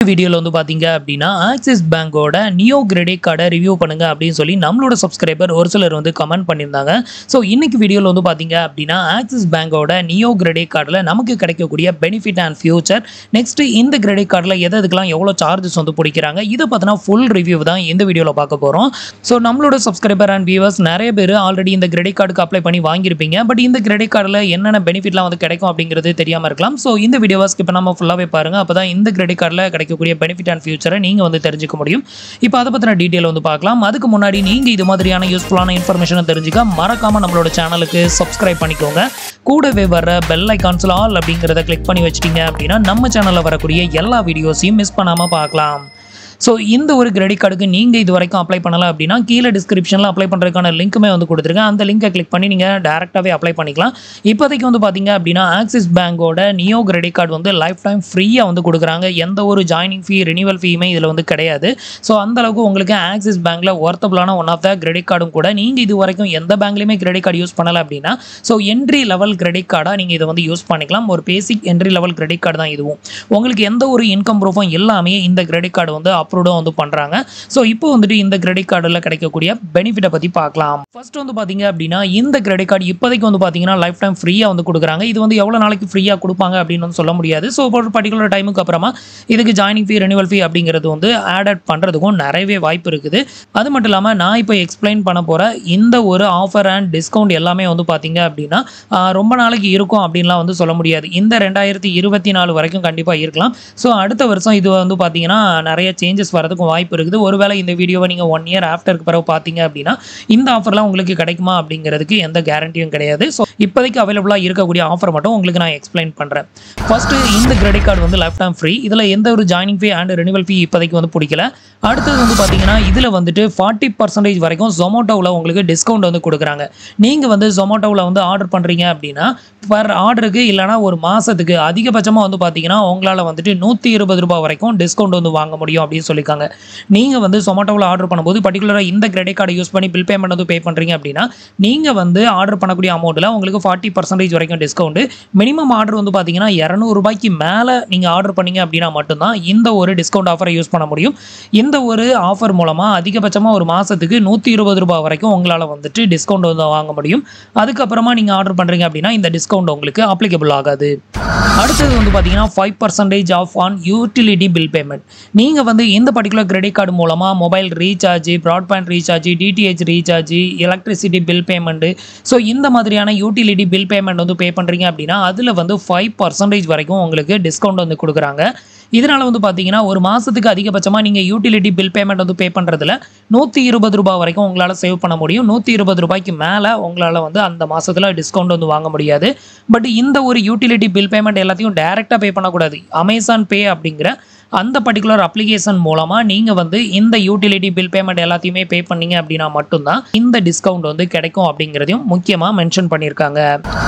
வீடியோவில் வந்து பார்த்தீங்க அப்படின்னா ஆக்சிஸ் பேங்கோட நியோ கிரெடிட் கார்டை ரிவ்யூ பண்ணுங்க அப்படின்னு சொல்லி நம்மளோட சப்ஸ்கிரைபர் ஒரு சிலர் வந்து கமெண்ட் பண்ணியிருந்தாங்க ஸோ இன்னைக்கு வீடியோவில் வந்து பார்த்தீங்க அப்படின்னா ஆக்சிஸ் பேங்கோட நியோ கிரெடிட் கார்டில் நமக்கு கிடைக்கக்கூடிய பெனிஃபிட் அண்ட் ஃபியூச்சர் நெக்ஸ்ட் இந்த கிரெடிட் கார்டில் எது எதுக்கெல்லாம் எவ்வளோ சார்ஜஸ் வந்து பிடிக்கிறாங்க இதை பார்த்தீங்கன்னா ஃபுல் ரிவ்யூ தான் இந்த வீடியோவில் பார்க்க போகிறோம் ஸோ நம்மளோட சப்ஸ்கிரைபர் அண்ட் வியூவர்ஸ் நிறைய பேர் ஆல்ரெடி இந்த கிரெடிட் கார்டுக்கு அப்ளை பண்ணி வாங்கியிருப்பீங்க பட் இந்த கிரெடிட் கார்டில் என்னென்ன பெனிஃபிட்லாம் வந்து கிடைக்கும் அப்படிங்கிறது தெரியாமல் இருக்கலாம் ஸோ இந்த வீடியோவை ஸ்கிப் பண்ணாமல் ஃபுல்லாகவே பாருங்கள் அப்போ தான் இந்த கிரெடிட் கார்டில் கிடைக்கக்கூடிய பெனிஃபிட் அண்ட் ஃபியூச்சரை நீங்கள் வந்து தெரிஞ்சுக்க முடியும் இப்போ அதை பற்றின டீட்டெயில் வந்து பார்க்கலாம் அதுக்கு முன்னாடி நீங்கள் இது மாதிரியான யூஸ்ஃபுல்லான இன்ஃபர்மேஷனை தெரிஞ்சுக்க மறக்காமல் நம்மளோட சேனலுக்கு சப்ஸ்கிரைப் பண்ணிக்கோங்க கூடவே வர பெல் ஐக்கான்ஸில் ஆல் அப்படிங்கிறத கிளிக் பண்ணி வச்சிட்டீங்க அப்படின்னா நம்ம சேனலில் வரக்கூடிய எல்லா வீடியோஸையும் மிஸ் பண்ணாமல் பார்க்கலாம் ஸோ இந்த ஒரு கிரெடிட் கார்டுக்கு நீங்கள் இது வரைக்கும் அப்ளை பண்ணலாம் அப்படின்னா கீழே டிஸ்கிரிப்ஷனில் அப்ளை பண்ணுறதுக்கான லிங்க்குமே வந்து கொடுத்துருக்கேன் அந்த லிங்கை கிளிக் பண்ணி நீங்கள் டேரெக்டாகவே அப்ளை பண்ணிக்கலாம் இப்போதைக்கு வந்து பார்த்தீங்க அப்படின்னா ஆக்சிஸ் பேங்கோட நியோ கிரெடிட் கார்டு வந்து லைஃப் டைம் ஃப்ரீயாக வந்து கொடுக்குறாங்க எந்த ஒரு ஜாயினிங் ஃபீ ரினிவல் ஃபீயுமே இதில் வந்து கிடையாது ஸோ அந்த அளவுக்கு உங்களுக்கு ஆக்சிஸ் பேங்க்கில் ஒர்த்தபுளான ஒன் ஆஃப் த கிரெடிட் கார்டும் கூட நீங்கள் இது வரைக்கும் எந்த பேங்க்லையுமே கிரெடிட் கார்டு யூஸ் பண்ணலை அப்படின்னா ஸோ என்ட்ரி லெவல் கிரெடிட் கார்டாக நீங்கள் இதை வந்து யூஸ் பண்ணிக்கலாம் ஒரு basic entry level credit card தான் இதுவும் உங்களுக்கு எந்த ஒரு இன்கம் ப்ரூஃபும் எல்லாமே இந்த கிரெடிட் கார்டு வந்து அப்ரூவ்டும் வந்து பண்ணுறாங்க ஸோ இப்போ வந்துட்டு இந்த கிரெடிட் கார்டில் கிடைக்கக்கூடிய பெனிஃபிட்டை பற்றி பார்க்கலாம் ஃபர்ஸ்ட் வந்து பார்த்தீங்க அப்படின்னா இந்த கிரெடிட் கார்டு இப்போதைக்கு வந்து பார்த்தீங்கன்னா லைஃப் டைம் ஃப்ரீயாக வந்து கொடுக்குறாங்க இது வந்து எவ்வளோ நாளைக்கு ஃப்ரீயாக கொடுப்பாங்க அப்படின்னு வந்து சொல்ல முடியாது ஸோ ஒரு பர்டிகுலர் டைமுக்கு அப்புறமா இதுக்கு ஜாயினிங் ஃபீ ரெனிவல் ஃபீ அப்படிங்கிறது வந்து ஆட் ஆட் பண்ணுறதுக்கும் நிறையவே வாய்ப்பு இருக்குது அது மட்டும் இல்லாமல் நான் இப்போ எக்ஸ்பிளைன் பண்ண போகிற இந்த ஒரு ஆஃபர் அண்ட் டிஸ்கவுண்ட் எல்லாமே வந்து பார்த்தீங்க அப்படின்னா ஆஹ், ரொம்ப நாளைக்கு இருக்கும் அப்படின்லாம் வந்து சொல்ல முடியாது இந்த ரெண்டாயிரத்தி இருபத்தி நாலு வரைக்கும் கண்டிப்பாக இருக்கலாம் ஸோ அடுத்த வருஷம் இது வந்து பார்த்தீங்கன்னா நிறைய சேஞ்சஸ் வரதுக்கும் வாய்ப்பு இருக்குது ஒருவேளை இந்த வீடியோவை நீங்கள் ஒன் இயர் ஆஃப்டருக்கு பிறகு பார்த்தீங்க அப்படின்னா இந்த ஆஃபர்லாம் உங்களுக்கு கிடைக்குமா அப்படிங்கிறதுக்கு எந்த கேரண்டியும் கிடையாது ஸோ இப்போதைக்கு அவைலபிளாக இருக்கக்கூடிய ஆஃபர் மட்டும் உங்களுக்கு நான் எக்ஸ்பிளைன் பண்ணுறேன் ஃபர்ஸ்ட் இந்த கிரெடிட் கார்டு வந்து லைஃப் டைம் ஃப்ரீ இதில் எந்த ஒரு joining fee and renewal fee இப்போதைக்கு வந்து பிடிக்கல அடுத்தது வந்து பார்த்தீங்கன்னா இதில் வந்துட்டு ஃபார்ட்டி பர்சன்டேஜ் வரைக்கும் ஜொமோட்டோவில் உங்களுக்கு டிஸ்கவுண்ட் வந்து கொடுக்குறாங்க நீங்கள் வந்து ஜொமோட்டோவில் வந்து ஆர்டர் பண்ணுறீங்க அப்படின்னா பர் ஆர்டருக்கு இல்லைனா ஒரு மாதத்துக்கு அதிகபட்சமாக வந்து பார்த்தீங்கன்னா உங்களால் வந்துட்டு நூற்றி இருபது ரூபாய் வரைக்கும் டிஸ்கவுண்ட் வந்து வாங்க முடியும் அப்படின்னு சொல்லியிருக்காங்க நீங்கள் வந்து ஜொமேட்டோவில் ஆர்டர் பண்ணும்போது பர்டிகுலராக இந்த கிரெடிட் கார்டை யூஸ் பண்ணி பில் பேமெண்ட் வந்து பே பண்ணுறீங்க அப்படின்னா நீங்கள் வந்து ஆர்டர் பண்ணக்கூடிய அமௌண்ட்டில் உங்களுக்கு ஃபார்ட்டி பர்சன்டேஜ் வரைக்கும் டிஸ்கவுண்ட் மினிமம் ஆர்டர் வந்து பார்த்தீங்கன்னா இரநூறுபாய்க்கு மேலே நீங்கள் ஆர்டர் பண்ணீங்க அப்படின்னா மட்டும்தான் இந்த ஒரு டிஸ்கவுண்ட் ஆஃபரை யூஸ் பண்ண முடியும் இந்த ஒரு ஆஃபர் மூலமாக அதிகபட்சமாக ஒரு மாதத்துக்கு நூற்றி இருபது ரூபாய் வரைக்கும் உங்களால் வந்துட்டு டிஸ்கவுண்ட் வந்து வாங்க முடியும் அதுக்கப்புறமா நீங்கள் ஆர்டர் பண்ணுறீங்க அப்படின்னா இந்த டிஸ்கவுண்ட் உங்களுக்கு அப்ளிகபிள் ஆகாது அடுத்தது வந்து பார்த்தீங்கன்னா five percentage off on utility bill payment நீங்கள் வந்து இந்த பர்டிகுலர் கிரெடிட் கார்டு மூலமாக mobile recharge broadband recharge DTH recharge electricity bill payment so இந்த மாதிரியான யூட்டிலிட்டி பில் பேமெண்ட் வந்து பே பண்ணுறீங்க அப்படின்னா அதில் வந்து ஃபைவ் பர்சன்டேஜ் வரைக்கும் உங்களுக்கு டிஸ்கவுண்ட் வந்து கொடுக்குறாங்க இதனால் வந்து பார்த்தீங்கன்னா ஒரு மாதத்துக்கு அதிகபட்சமாக நீங்கள் யூட்டிலிட்டி பில் பேமெண்ட் வந்து பே பண்ணுறதுல நூற்றி இருபது ரூபாய் வரைக்கும் உங்களால் சேவ் பண்ண முடியும் நூற்றி இருபது ரூபாய்க்கு மேலே உங்களால் வந்து அந்த மாதத்தில் டிஸ்கவுண்ட் வந்து வாங்க முடியாது பட் இந்த ஒரு யூட்டிலிட்டி பில் பேமெண்ட் எல்லாத்தையும் டைரெக்டாக பே பண்ணக்கூடாது அமேசான் பே அப்படிங்கிற அந்த பர்டிகுலர் அப்ளிகேஷன் மூலமாக நீங்கள் வந்து இந்த யூட்டிலிட்டி பில் பேமெண்ட் எல்லாத்தையுமே பே பண்ணீங்க அப்படின்னா மட்டும்தான் இந்த டிஸ்கவுண்ட் வந்து கிடைக்கும் அப்படிங்கிறதையும் முக்கியமாக மென்ஷன் பண்ணியிருக்காங்க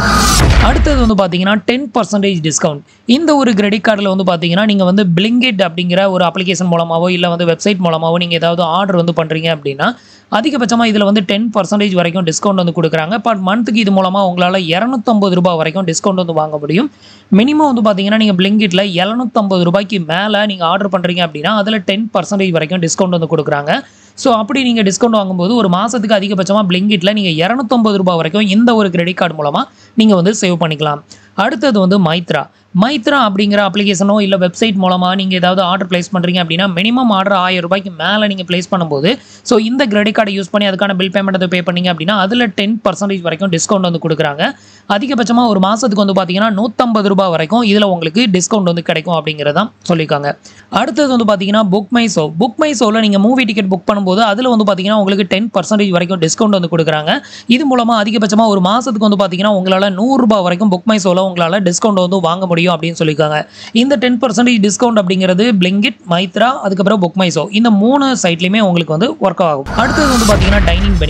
அடுத்தது வந்து பார்த்தீங்கன்னா டென் பர்சன்டேஜ் டிஸ்கவுண்ட் இந்த ஒரு கிரெடிட் கார்டில் வந்து பார்த்தீங்கன்னா நீங்கள் வந்து பிளிங்கிட் அப்படிங்கிற ஒரு அப்ளிகேஷன் மூலமாவோ இல்லை வந்து வெப்சைட் மூலமாவோ நீங்கள் ஏதாவது ஆர்டர் வந்து பண்ணுறீங்க அப்படின்னா அதிகபட்சமாக இதில் வந்து டென் பர்சன்டேஜ் வரைக்கும் டிஸ்கவுண்ட் வந்து கொடுக்குறாங்க பட் மந்த்துக்கு இது மூலமாக உங்களால் இரநூத்தம்பது ரூபாய் வரைக்கும் டிஸ்கவுண்ட் வந்து வாங்க முடியும் மினிமம் வந்து பார்த்தீங்கன்னா நீங்கள் பிளிங்கிட்டில் எழுநூத்தம்பது ரூபாய்க்கு மேலே நீங்கள் ஆர்டர் பண்ணுறீங்க அப்படின்னா அதில் டென் பர்சன்டேஜ் வரைக்கும் டிஸ்கவுண்ட் வந்து கொடுக்குறாங்க ஸோ அப்படி நீங்கள் டிஸ்கவுண்ட் வாங்கும்போது ஒரு மாதத்துக்கு அதிகபட்சமாக பிளிங்கிட்டில் நீங்கள் இரநூத்தம்பது ரூபாய் வரைக்கும் இந்த ஒரு கிரெடிட் கார்டு மூலமாக நீங்கள் வந்து சேவ் பண்ணிக்கலாம் அடுத்தது வந்து மைத்ரா மைத்ரா அப்படிங்கிற அப்ளிகேஷனோ இல்லை வெப்சைட் மூலமாக நீங்கள் ஏதாவது ஆர்டர் ப்ளேஸ் பண்ணுறீங்க அப்படின்னா மினிமம் ஆர்டர் ஆயிரம் ரூபாய்க்கு மேலே நீங்கள் ப்ளேஸ் பண்ணும்போது ஸோ இந்த கிரெடிட் கார்டை யூஸ் பண்ணி அதுக்கான பில் பேமெண்ட் பே பண்ணீங்க அப்படின்னா அதில் டென் பர்சன்டேஜ் வரைக்கும் டிஸ்கவுண்ட் வந்து கொடுக்குறாங்க அதிகபட்சமாக ஒரு மாதத்துக்கு வந்து பார்த்தீங்கன்னா நூற்றம்பது ரூபாய் வரைக்கும் இதில் உங்களுக்கு டிஸ்கவுண்ட் வந்து கிடைக்கும் அப்படிங்கிறதான் சொல்லியிருக்காங்க அடுத்தது வந்து பார்த்தீங்கன்னா book my show book my ஷோவில் நீங்கள் மூவி டிக்கெட் புக் பண்ணும்போது அதில் வந்து பார்த்தீங்கன்னா உங்களுக்கு டென் பர்சன்டேஜ் வரைக்கும் டிஸ்கவுண்ட் வந்து கொடுக்குறாங்க இது மூலமாக அதிகபட்சமாக ஒரு மாதத்துக்கு வந்து பார்த்தீங்கன்னா உங்களால் நூறுரூபா வரைக்கும் புக் மை ஷோவில் உங்களால் டிஸ்கவுண்ட் வந்து வாங்க முடியும் அப்படின்னு சொல்லியிருக்காங்க இந்த டென் பர்சன்டேஜ் டிஸ்கவுண்ட் அப்படிங்கிறது பிளிங்கிட் மைத்ரா அதுக்கப்புறம் புக் மை ஷோ இந்த மூணு சைட்லையுமே உங்களுக்கு வந்து ஒர்க் ஆகும் அடுத்தது வந்து பார்த்தீங்கன்னா டைனிங் பெனிஃபிட்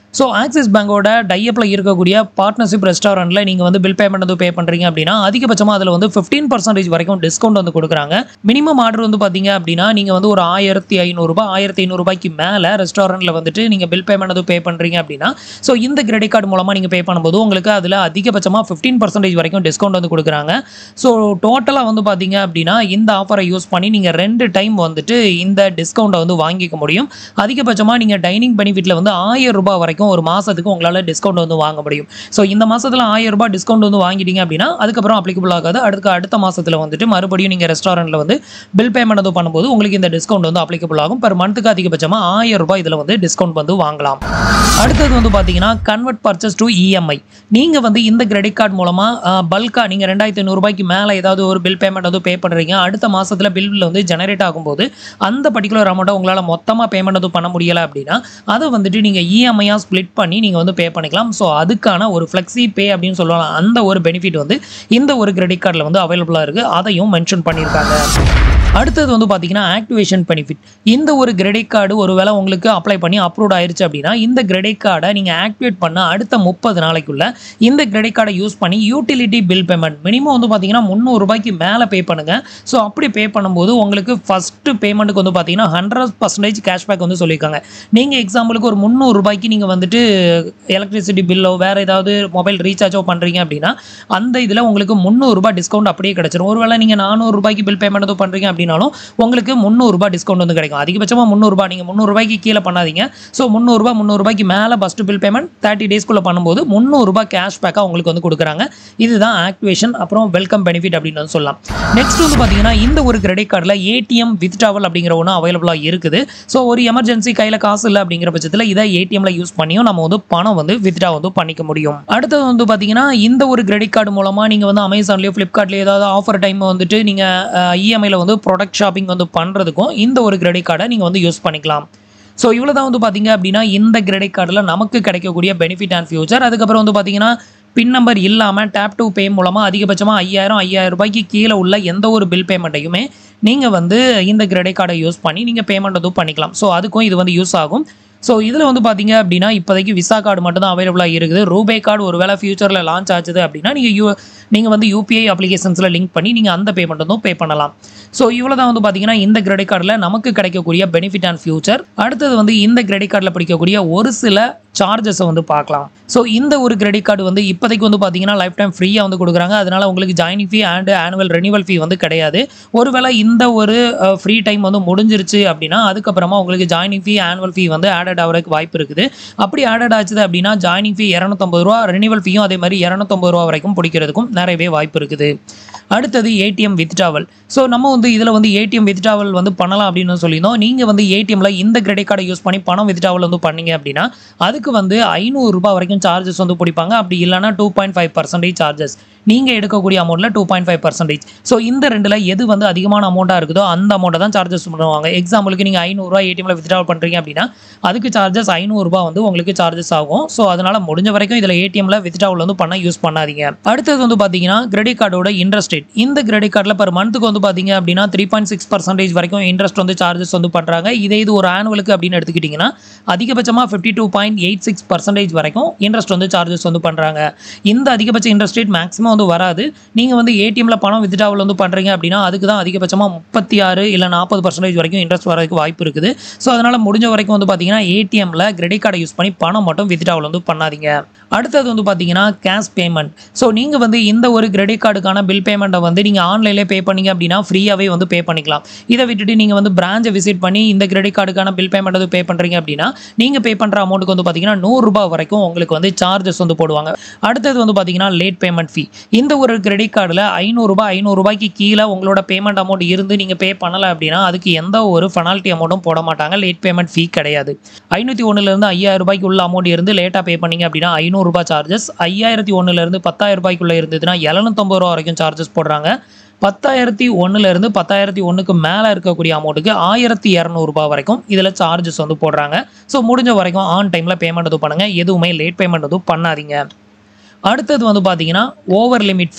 ஸோ ஆக்சிஸ் பேங்கோட டையப்பில் இருக்கக்கூடிய பார்ட்னர்ஷிப் ரெஸ்டாரண்ட்டில் நீங்கள் வந்து பில் பேமெண்ட் வந்து பே பண்ணுறீங்க அப்படின்னா அதிகபட்சமாக அதில் வந்து ஃபிஃப்டீன் பர்சன்டேஜ் வரைக்கும் டிஸ்கவுண்ட் வந்து கொடுக்குறாங்க மினிமம் ஆர்டர் வந்து பார்த்தீங்க அப்படின்னா நீங்கள் வந்து ஒரு ஆயிரத்தி ஐநூறுரூபா ஆயிரத்தி ஐநூறுரூபாய்க்கு மேலே ரெஸ்டாரண்ட்டில் வந்துட்டு நீங்கள் பில் பேமெண்ட் வந்து பே பண்ணுறீங்க அப்படின்னா ஸோ இந்த கிரெடிட் கார்டு மூலமாக நீங்கள் பே பண்ணும்போது உங்களுக்கு அதில் அதிகபட்சமாக ஃபிஃப்டீன் பர்சன்டேஜ் வரைக்கும் டிஸ்கவுண்ட் வந்து கொடுக்குறாங்க ஸோ டோட்டலாக வந்து பார்த்தீங்க அப்படின்னா இந்த ஆஃபரை யூஸ் பண்ணி நீங்கள் ரெண்டு டைம் வந்துட்டு இந்த டிஸ்கவுண்ட்டை வந்து வாங்கிக்க முடியும் அதிகபட்சமாக நீங்கள் டைனிங் பெனிஃபிட்டில் வந்து ஆயிரம் ரூபாய் வரைக்கும் ஒரு மாதத்துக்கு உங்களால் டிஸ்கவுண்ட் வந்து வாங்க முடியும் ஸோ இந்த மாதத்தில் ஆயிரம் ரூபாய் டிஸ்கவுண்ட் வந்து வாங்கிட்டீங்க அப்படின்னா அதுக்கப்புறம் அப்ளிகபிள் ஆகாது அடுத்த அடுத்த மாதத்தில் வந்துட்டு மறுபடியும் நீங்கள் ரெஸ்டாரண்ட்டில் வந்து பில் பேமெண்ட் வந்து பண்ணும்போது உங்களுக்கு இந்த டிஸ்கவுண்ட் வந்து அப்ளிகபிள் ஆகும் per மந்த்துக்கு அதிகபட்சமாக ஆயிரம் ரூபாய் இதில் வந்து டிஸ்கவுண்ட் வந்து வாங்கலாம் அடுத்தது வந்து பார்த்தீங்கன்னா கன்வெர்ட் பர்ச்சேஸ் டு இஎம்ஐ நீங்கள் வந்து இந்த கிரெடிட் கார்டு மூலமாக பல்காக நீங்கள் ரெண்டாயிரத்தி ஐநூறுரூபாய்க்கு மேலே ஏதாவது ஒரு பில் பேமெண்ட் வந்து பே பண்ணுறீங்க அடுத்த மாதத்தில் பில் வந்து ஜெனரேட் ஆகும்போது அந்த பர்டிகுலர் அமௌண்ட்டை உங்களால் மொத்தமாக பேமெண்ட் வந்து பண்ண முடியலை அப்படின்னா அதை வந்துட்டு நீங்கள் இஎம்ஐயாக ஸ்ப்ளிட் பண்ணி நீங்கள் வந்து பே பண்ணிக்கலாம் ஸோ அதுக்கான ஒரு ஃப்ளெக்ஸி பே அப்படின்னு சொல்லலாம் அந்த ஒரு பெனிஃபிட் வந்து இந்த ஒரு கிரெடிட் கார்டில் வந்து அவைலபிளாக இருக்குது அதையும் மென்ஷன் பண்ணியிருக்காங்க அடுத்தது வந்து பார்த்தீங்கன்னா ஆக்டிவேஷன் பெனிஃபிட் இந்த ஒரு கிரெடிட் கார்டு ஒருவேளை உங்களுக்கு அப்ளை பண்ணி அப்ரூவ் ஆயிருச்சு அப்படின்னா இந்த கிரெடிட் கார்டை நீங்கள் ஆக்டிவேட் பண்ண அடுத்த முப்பது நாளைக்குள்ள இந்த கிரெடிட் கார்டை யூஸ் பண்ணி யூட்டிலிட்டி பில் பேமெண்ட் மினிமம் வந்து பார்த்தீங்கன்னா முந்நூறுபாய்க்கு மேலே பே பண்ணுங்கள் ஸோ அப்படி பே பண்ணும்போது உங்களுக்கு ஃபஸ்ட்டு பேமெண்ட்டுக்கு வந்து பார்த்தீங்கன்னா ஹண்ட்ரட் பர்சன்டேஜ் கேஷ்பேக் வந்து சொல்லியிருக்காங்க நீங்கள் எக்ஸாம்பிளுக்கு ஒரு முந்நூறுபாய்க்கு நீங்கள் வந்துட்டு எலக்ட்ரிசிட்டி பில்லோ வேறு ஏதாவது மொபைல் ரீசார்ஜோ பண்ணுறீங்க அப்படின்னா அந்த இதில் உங்களுக்கு முந்நூறுரூபா டிஸ்கவுண்ட் அப்படியே கிடச்சிரும் ஒருவேளை நீங்கள் நானூறுரூபாய்க்கு பில் பேமெண்ட் எதுவும் பண்ணுறீங்க அப்படின்னாலும் உங்களுக்கு முந்நூறுரூபா டிஸ்கவுண்ட் வந்து கிடைக்கும் அதிகபட்சமாக முந்நூறுரூபா நீங்கள் முந்நூறுரூபாய்க்கு கீழே பண்ணாதீங்க ஸோ முந்நூறுரூபா முந்நூறுரூபாய்க்கு மேலே ஃபஸ்ட்டு பில் பேமெண்ட் தேர்ட்டி டேஸ்க்குள்ளே பண்ணும்போது முந்நூறுரூபா கேஷ்பேக்காக உங்களுக்கு வந்து கொடுக்குறாங்க இதுதான் ஆக்டிவேஷன் அப்புறம் வெல்கம் பெனிஃபிட் அப்படின்னு வந்து சொல்லலாம் நெக்ஸ்ட் வந்து பார்த்தீங்கன்னா இந்த ஒரு கிரெடிட் கார்டில் ஏடிஎம் வித் ட்ராவல் அப்படிங்கிற ஒன்று அவைலபிளாக இருக்குது ஸோ ஒரு எமர்ஜென்சி கையில் காசு இல்லை அப்படிங்கிற பட்சத்தில் இதை ஏடிஎம்ல யூஸ் பண்ணியும் நம்ம வந்து பணம் வந்து வித்ட்ரா வந்து பண்ணிக்க முடியும் அடுத்தது வந்து பார்த்தீங்கன்னா இந்த ஒரு கிரெடிட் கார்டு மூலமாக நீங்கள் வந்து அமேசான்லேயோ ஃப்ளிப்கார்ட்லேயோ ஏதாவது ஆஃபர் டைம் வந்துட்டு நீங்கள் இஎம்ஐயில் வந்து ப்ராடக்ட் ஷாப்பிங் வந்து பண்ணுறதுக்கும் இந்த ஒரு கிரெடிட் கார்டை நீங்கள் வந்து யூஸ் பண்ணிக்கலாம் ஸோ இவ்வளோ தான் வந்து பார்த்தீங்க அப்படின்னா இந்த கிரெடிட் கார்டில் நமக்கு கிடைக்கக்கூடிய பெனிஃபிட் அண்ட் ஃபியூச்சர் அதுக்கப்புறம் வந்து பார்த்தீங்கன்னா பின் நம்பர் இல்லாமல் டேப் டு பே மூலமாக அதிகபட்சமாக ஐயாயிரம் ஐயாயிரம் ரூபாய்க்கு கீழே உள்ள எந்த ஒரு பில் பேமெண்ட்டையுமே நீங்கள் வந்து இந்த கிரெடிட் கார்டை யூஸ் பண்ணி நீங்கள் பேமெண்ட் எதுவும் பண்ணிக்கலாம் ஸோ அதுக்கும் இது வந்து யூஸ் ஆகும் ஸோ இதில் வந்து பார்த்தீங்க அப்படின்னா இப்போதைக்கு விசா கார்டு மட்டும் தான் அவைலபிளாக இருக்குது ரூபே கார்டு ஒரு வேளை ஃபியூச்சரில் லான்ச் ஆச்சுது அப்படின்னா நீங்கள் யூ நீங்கள் வந்து யூபிஐ அப்ளிகேஷன்ஸில் லிங்க் பண்ணி நீங்கள் அந்த பேமெண்ட் வந்து பே பண்ணலாம் ஸோ இவ்வளோ தான் வந்து பார்த்தீங்கன்னா இந்த கிரெடிட் கார்டில் நமக்கு கிடைக்கக்கூடிய பெனிஃபிட் அண்ட் ஃபியூச்சர் அடுத்தது வந்து இந்த கிரெடிட் கார்டில் பிடிக்கக்கூடிய ஒரு சில சார்ஜஸை வந்து பார்க்கலாம் ஸோ இந்த ஒரு கிரெடிட் கார்டு வந்து இப்போதைக்கு வந்து பார்த்தீங்கன்னா லைஃப் டைம் ஃப்ரீயாக வந்து கொடுக்குறாங்க அதனால உங்களுக்கு joining fee and annual renewal fee வந்து கிடையாது ஒருவேளை இந்த ஒரு ஃப்ரீ டைம் வந்து முடிஞ்சிருச்சு அப்படின்னா அதுக்கப்புறமா உங்களுக்கு ஜாயினிங் ஃபீ ஆனுவல் ஃபீ வந்து ஆடட் ஆகிறதுக்கு வாய்ப்பு இருக்குது அப்படி ஆடட் ஆச்சுது அப்படின்னா ஜாயினிங் ஃபீ இரநூத்தம்பது ரூபா ரெனிவல் ஃபீயும் அதே மாதிரி இரநூத்தம்பது ரூபா வரைக்கும் பிடிக்கிறதுக்கும் நிறையவே வாய்ப்பு இருக்குது அடுத்தது ஏடிஎம் வித்ட்ராவல் ஸோ நம்ம வந்து இதில் வந்து ஏடிஎம் வித்ட்ராவல் வந்து பண்ணலாம் அப்படின்னு சொல்லியிருந்தோம் நீங்கள் வந்து ஏடிஎம்ல இந்த கிரெடிட் கார்டை யூஸ் பண்ணி பணம் வித்ட்ராவல் வந்து பண்ணீங்க அப்படின்னா அதுக்கு வந்து ஐநூறுரூபா வரைக்கும் சார்ஜஸ் வந்து பிடிப்பாங்க அப்படி இல்லைனா two point five percentage charges நீங்கள் எடுக்கக்கூடிய அமௌண்ட்டில் two point five percentage so இந்த ரெண்டில் எது வந்து அதிகமான அமௌண்ட்டாக இருக்குதோ அந்த அமௌண்ட்டை தான் சார்ஜஸ் பண்ணுவாங்க எக்ஸாம்பிளுக்கு நீங்கள் ஐநூறுரூவா ஏடிஎம்ல வித்ட்ராவல் பண்ணுறீங்க அப்படின்னா அதுக்கு சார்ஜஸ் ஐநூறுரூபா வந்து உங்களுக்கு சார்ஜஸ் ஆகும் ஸோ அதனால் முடிஞ்ச வரைக்கும் இதில் ஏடிஎம்ல வித்ட்ராவல் வந்து பண்ண யூஸ் பண்ணாதீங்க அடுத்தது வந்து பார்த்தீங்கன்னா கிரெடிட் கார்டோட இன்ட்ரெஸ்ட் ரேட் இந்த கிரெடிட் கார்டில் பர் மந்த்துக்கு வந்து பார்த்தீங்க அப்படின்னா த்ரீ பாயிண்ட் சிக்ஸ் பர்சன்டேஜ் வரைக்கும் இன்ட்ரெஸ்ட் வந்து சார்ஜஸ் வந்து பண்ணுறாங்க இதே இது ஒரு ஆனுவலுக்கு அப்படின்னு எடுத்துக்கிட்டிங்கன்னா அதிகபட்சமாக fifty two point eight six percentage வரைக்கும் இன்ட்ரெஸ்ட் வந்து சார்ஜஸ் வந்து பண்ணுறாங்க இந்த அதிகபட்ச இன்ட்ரெஸ்ட் ரேட் மேக்ஸிமம் வந்து வராது நீங்கள் வந்து ஏடிஎம்ல பணம் வித்ட்ராவல் வந்து பண்ணுறீங்க அப்படின்னா அதுக்கு தான் அதிகபட்சமாக முப்பத்தி ஆறு இல்லை நாற்பது பர்சன்டேஜ் வரைக்கும் இன்ட்ரெஸ்ட் வரதுக்கு வாய்ப்பு இருக்குது ஸோ அதனால் முடிஞ்ச வரைக்கும் வந்து பார்த்தீங்கன்னா ஏடிஎம்ல கிரெடிட் கார்டை யூஸ் பண்ணி பணம் மட்டும் வித்ட்ராவல் வந்து பண்ணாதீங்க அடுத்தது வந்து பார்த்தீங்கன்னா கேஷ் பேமெண்ட் ஸோ நீங்கள் வந்து இந்த ஒரு கிரெடிட் கார்டுக்கான பில் பேமெண்ட்டை வந்து நீங்கள் ஆன்லைன்லேயே பே பண்ணீங்க அப்படின்னா ஃப்ரீயாகவே வந்து பே பண்ணிக்கலாம் இதை விட்டுட்டு நீங்கள் வந்து பிரான்ச்சை விசிட் பண்ணி இந்த கிரெடிட் கார்டுக்கான பில் பேமெண்ட் வந்து பே பண்ணுறீங்க அப்படின்னா நீங்கள் பே பண்ணுற அமௌண்ட்டுக்கு வந்து பார்த்தீங்கன்னா நூறுரூபா வரைக்கும் உங்களுக்கு வந்து சார்ஜஸ் வந்து போடுவாங்க அடுத்தது வந்து பார்த்தீங்கன்னா லேட் பேமெண்ட் ஃபீ இந்த ஒரு கிரெடிட் கார்டில் ஐநூறுரூபா ஐநூறுரூபாய்க்கு கீழே உங்களோட பேமெண்ட் அமௌண்ட் இருந்து நீங்கள் பே பண்ணலை அப்படின்னா அதுக்கு எந்த ஒரு ஃபெனால்ட்டி அமௌண்ட்டும் போட மாட்டாங்க லேட் பேமெண்ட் ஃபீ கிடையாது ஐநூற்றி ஒன்றுலேருந்து ஐயாயிரம் ரூபாய்க்கு உள்ள அமௌண்ட் இருந்து லேட்டாக பே பண்ணீங்க அப்படின்னா ஐநூறுரூபா சார்ஜஸ் ஐயாயிரத்தி ஒன்றுலேருந்து பத்தாயிரம் ரூபாய்க்குள்ளே இருந்ததுன்னா எழுநூத்தம்பது ரூபா வரைக்கும் சார்ஜஸ் போடுறாங்க பத்தாயிரத்தி ஒன்றுலேருந்து பத்தாயிரத்தி ஒன்றுக்கு மேலே இருக்கக்கூடிய அமௌண்ட்டுக்கு ஆயிரத்தி இரநூறுபா வரைக்கும் இதில் சார்ஜஸ் வந்து போடுறாங்க ஸோ முடிஞ்ச வரைக்கும் ஆன் டைமில் பேமெண்ட் எதுவும் பண்ணுங்கள் எதுவுமே லேட் பேமெண்ட் எதுவும் பண்ணாதீங்க அடுத்தது வந்து பார்த்தீங்கன்னா ஓவர் லிமிட் ஃபீ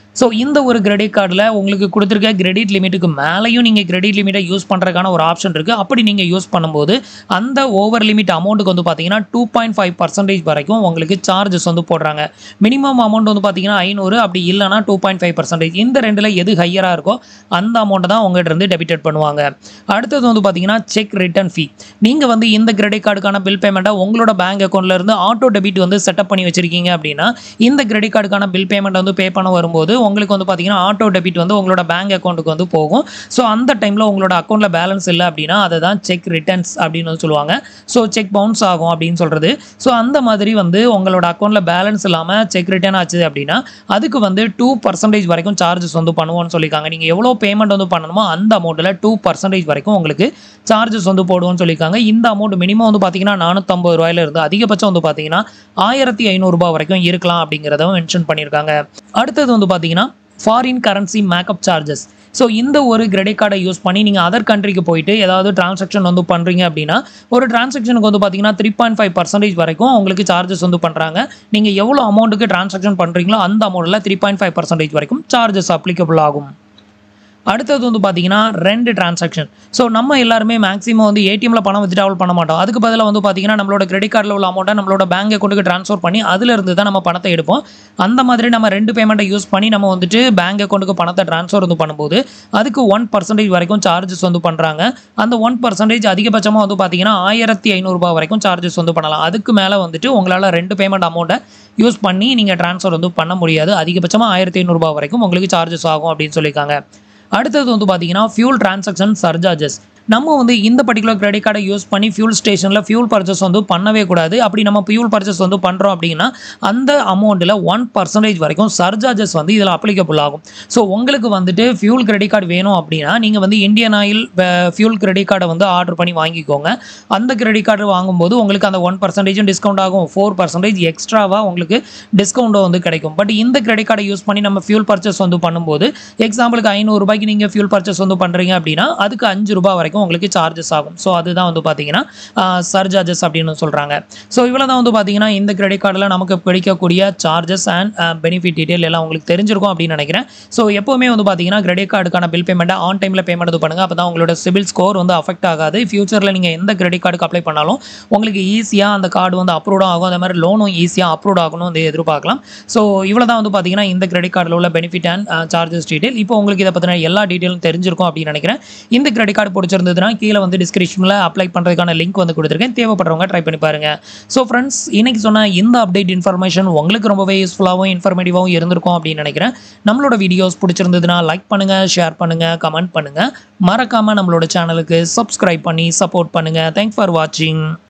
ஸோ இந்த ஒரு கிரெடிட் கார்டில் உங்களுக்கு கொடுத்துருக்க கிரெடிட் லிமிட்டுக்கு மேலேயும் நீங்கள் கிரெடிட் லிமிட்டை யூஸ் பண்ணுறதுக்கான ஒரு ஆப்ஷன் இருக்குது அப்படி நீங்கள் யூஸ் பண்ணும்போது அந்த ஓவர் லிமிட் அமௌண்ட்டுக்கு வந்து பார்த்தீங்கன்னா டூ பாயிண்ட் ஃபைவ் பர்சன்டேஜ் வரைக்கும் உங்களுக்கு சார்ஜஸ் வந்து போடுறாங்க மினிமம் அமௌண்ட் வந்து பார்த்தீங்கன்னா ஐநூறு அப்படி இல்லைனா டூ பாயிண்ட் ஃபைவ் பர்சன்டேஜ் இந்த ரெண்டில் எது ஹையராக இருக்கோ அந்த அமௌண்ட்டை தான் உங்கள்கிட்ட இருந்து டெபிட்டட் பண்ணுவாங்க அடுத்தது வந்து பார்த்தீங்கன்னா செக் ரிட்டர்ன் ஃபீ நீங்கள் வந்து இந்த கிரெடிட் கார்டுக்கான பில் பேமெண்ட்டை உங்களோட பேங்க் அக்கௌண்ட்ல இருந்து ஆட்டோ டெபிட் வந்து செட்டப் பண்ணி வச்சிருக்கீங்க அப்படின்னா இந்த கிரெடிட் கார்டுக்கான பில் பேமெண்ட் வந்து பே பண்ண வரும்போது உங்களுக்கு வந்து பார்த்தீங்கன்னா ஆட்டோ டெபிட் வந்து உங்களோட பேங்க் அக்கௌண்ட்டுக்கு வந்து போகும் ஸோ அந்த டைமில் உங்களோட அக்கௌண்ட்டில் பேலன்ஸ் இல்லை அப்படின்னா அதை தான் செக் ரிட்டர்ன்ஸ் அப்படின்னு வந்து சொல்லுவாங்க ஸோ செக் பவுன்ஸ் ஆகும் அப்படின்னு சொல்கிறது ஸோ அந்த மாதிரி வந்து உங்களோட அக்கௌண்ட்டில் பேலன்ஸ் இல்லாமல் செக் ரிட்டர்ன் ஆச்சு அப்படின்னா அதுக்கு வந்து டூ பர்சன்டேஜ் வரைக்கும் சார்ஜஸ் வந்து பண்ணுவோம்னு சொல்லியிருக்காங்க நீங்கள் எவ்வளோ பேமெண்ட் வந்து பண்ணணுமோ அந்த அமௌண்ட்டில் டூ பர்சன்டேஜ் வரைக்கும் உங்களுக்கு சார்ஜஸ் வந்து போடுவோம்னு சொல்லியிருக்காங்க இந்த அமௌண்ட் மினிமம் வந்து பார்த்தீங்கன்னா நானூற்றம்பது ரூபாயில இருந்து அதிகபட்சம் வந்து பார்த்தீங்கன்னா ஆயிரத்தி ஐநூறுரூபா வரைக்கும் இருக்கலாம் அப்படிங்கிறத மென்ஷன் பண்ணியிருக்காங்க அடுத்தது வந்து பார்த்தீங்கன்னா foreign currency markup charges so இந்த ஒரு கிரெடிட் கார்டை யூஸ் பண்ணி நீங்கள் அதர் கண்ட்ரிக்கு போயிட்டு ஏதாவது டிரான்சாக்ஷன் வந்து பண்ணுறீங்க அப்படின்னா ஒரு டிரான்சாக்ஷனுக்கு வந்து பார்த்தீங்கன்னா த்ரீ பாயிண்ட் ஃபைவ் பர்சன்டேஜ் வரைக்கும் உங்களுக்கு சார்ஜஸ் வந்து பண்ணுறாங்க நீங்கள் எவ்வளோ அமௌண்ட்டுக்கு டிரான்சாக்ஷன் பண்ணுறீங்களோ அந்த அமௌண்ட்டில் த்ரீ பாயிண்ட் ஃபைவ் பர்சன்டேஜ் வரைக்கும் சார்ஜஸ் அப்ளிகபிள் ஆகும் அடுத்தது வந்து பார்த்தீங்கன்னா ரெண்டு டிரான்சாக்ஷன் ஸோ நம்ம எல்லாருமே மேக்ஸிமம் வந்து ஏடிஎம்ல பணம் வித்ட்ராவல் பண்ண மாட்டோம் அதுக்கு பதிலாக வந்து பார்த்தீங்கன்னா நம்மளோட கிரெடிட் கார்டில் உள்ள அமௌண்ட்டை நம்மளோட பேங்க் அக்கௌண்ட்டுக்கு ட்ரான்ஸ்ஃபர் பண்ணி அதுல இருந்து தான் நம்ம பணத்தை எடுப்போம் அந்த மாதிரி நம்ம ரெண்டு பேமெண்ட்டை யூஸ் பண்ணி நம்ம வந்துட்டு பேங்க் அக்கௌண்ட்டுக்கு பணத்தை ட்ரான்ஸ்ஃபர் வந்து பண்ணும்போது அதுக்கு ஒன் பர்சன்டேஜ் வரைக்கும் சார்ஜஸ் வந்து பண்ணுறாங்க அந்த ஒன் பர்சன்டேஜ் அதிகபட்சமாக வந்து பார்த்தீங்கன்னா ஆயிரத்தி ஐநூறுரூபா வரைக்கும் சார்ஜஸ் வந்து பண்ணலாம் அதுக்கு மேலே வந்துட்டு உங்களால் ரெண்டு பேமெண்ட் அமௌண்ட்டை யூஸ் பண்ணி நீங்கள் ட்ரான்ஸ்ஃபர் வந்து பண்ண முடியாது அதிகபட்சமாக ஆயிரத்தி ஐநூறுரூபா வரைக்கும் உங்களுக்கு சார்ஜஸ் ஆகும் அப்படின்னு சொல்லியிருக்காங்க அடுத்தது வந்து பார்த்தீங்கன்னா ஃபியூல் டிரான்சாக்ஷன் சர்ஜார்ஜஸ் நம்ம வந்து இந்த பர்டிகுலர் கிரெடிட் கார்டை யூஸ் பண்ணி ஃபியூல் ஸ்டேஷனில் ஃபியூல் பர்ச்சேஸ் வந்து பண்ணவே கூடாது அப்படி நம்ம ஃபியூல் பர்ச்சேஸ் வந்து பண்ணுறோம் அப்படின்னா அந்த அமௌண்ட்டில் ஒன் பர்சன்டேஜ் வரைக்கும் சர்ஜார்ஜஸ் வந்து இதில் அப்ளிகபிள் ஆகும் ஸோ உங்களுக்கு வந்துட்டு ஃபியூல் கிரெடிட் கார்டு வேணும் அப்படின்னா நீங்கள் வந்து இந்தியன் ஆயில் ஃபியூல் கிரெடிட் கார்டை வந்து ஆர்டர் பண்ணி வாங்கிக்கோங்க அந்த கிரெடிட் கார்டு வாங்கும்போது உங்களுக்கு அந்த ஒன் பர்சன்டேஜும் டிஸ்கவுண்ட் ஆகும் ஃபோர் பர்சன்டேஜ் எக்ஸ்ட்ராவாக உங்களுக்கு டிஸ்கவுண்ட்டும் வந்து கிடைக்கும் பட் இந்த கிரெடிட் கார்டை யூஸ் பண்ணி நம்ம ஃபியூல் பர்ச்சேஸ் வந்து பண்ணும்போது எக்ஸாம்பிளுக்கு ஐநூறுரூபாய்க்கு நீங்கள் ஃபியூல் பர்ச்சேஸ் வந்து பண்ணுறீங்க அப்படின்னா அதுக்கு அஞ்சு ரூபாய் வரைக்கும் உங்களுக்கு சார்ஜஸ் ஆகும் ஸோ அதுதான் வந்து பார்த்தீங்கன்னா சர்ஜார்ஜஸ் அப்படின்னு சொல்கிறாங்க ஸோ இவ்வளோ தான் வந்து பார்த்தீங்கன்னா இந்த கிரெடிட் கார்டில் நமக்கு பிடிக்கக்கூடிய சார்ஜஸ் அண்ட் பெனிஃபிட் டீட்டெயில் எல்லாம் உங்களுக்கு தெரிஞ்சிருக்கும் அப்படின்னு நினைக்கிறேன் ஸோ எப்போவுமே வந்து பார்த்தீங்கன்னா கிரெடிட் கார்டுக்கான பில் பேமெண்ட்டை ஆன் டைமில் பேமெண்ட் இது பண்ணுங்கள் அப்போ தான் உங்களோட சிபில் ஸ்கோர் வந்து அஃபெக்ட் ஆகாது ஃபியூச்சரில் நீங்கள் எந்த கிரெடிட் கார்டுக்கு அப்ளை பண்ணாலும் உங்களுக்கு ஈஸியாக அந்த கார்டு வந்து அப்ரூவ் ஆகும் அதே மாதிரி லோனும் ஈஸியாக அப்ரூவ் ஆகணும் வந்து எதிர்பார்க்கலாம் ஸோ இவ்வளோ தான் வந்து பார்த்தீங்கன்னா இந்த கிரெடிட் கார்டில் உள்ள பெனிஃபிட் அண்ட் சார்ஜஸ் டீட்டெயில் இப்போ உங்களுக்கு இதை பற்றின எல்லா டீட்டெயிலும் தெரிஞ்சிருக்கும் அப்படின்னு நினைக்கிறேன் இந்த கிரெடிட் கார்டு பிடிச்சிருந்ததுன்னா கீழே வந்து டிஸ்கிரிப்ஷனில் அப்ளை பண்ணுறதுக்கான லிங்க் வந்து கொடுத்துருக்கேன் தேவைப்படுறவங்க ட்ரை பண்ணி பாருங்க ஸோ ஃப்ரெண்ட்ஸ் இன்னைக்கு சொன்ன இந்த அப்டேட் இன்ஃபர்மேஷன் உங்களுக்கு ரொம்பவே யூஸ்ஃபுல்லாகவும் இன்ஃபர்மேட்டிவாகவும் இருந்திருக்கும் அப்படின்னு நினைக்கிறேன் நம்மளோட வீடியோஸ் பிடிச்சிருந்ததுன்னா லைக் பண்ணுங்க ஷேர் பண்ணுங்க கமெண்ட் பண்ணுங்க மறக்காம நம்மளோட சேனலுக்கு சப்ஸ்கிரைப் பண்ணி சப்போர்ட் பண்ணுங்க தேங்க்ஸ் ஃபார் வாட்சிங்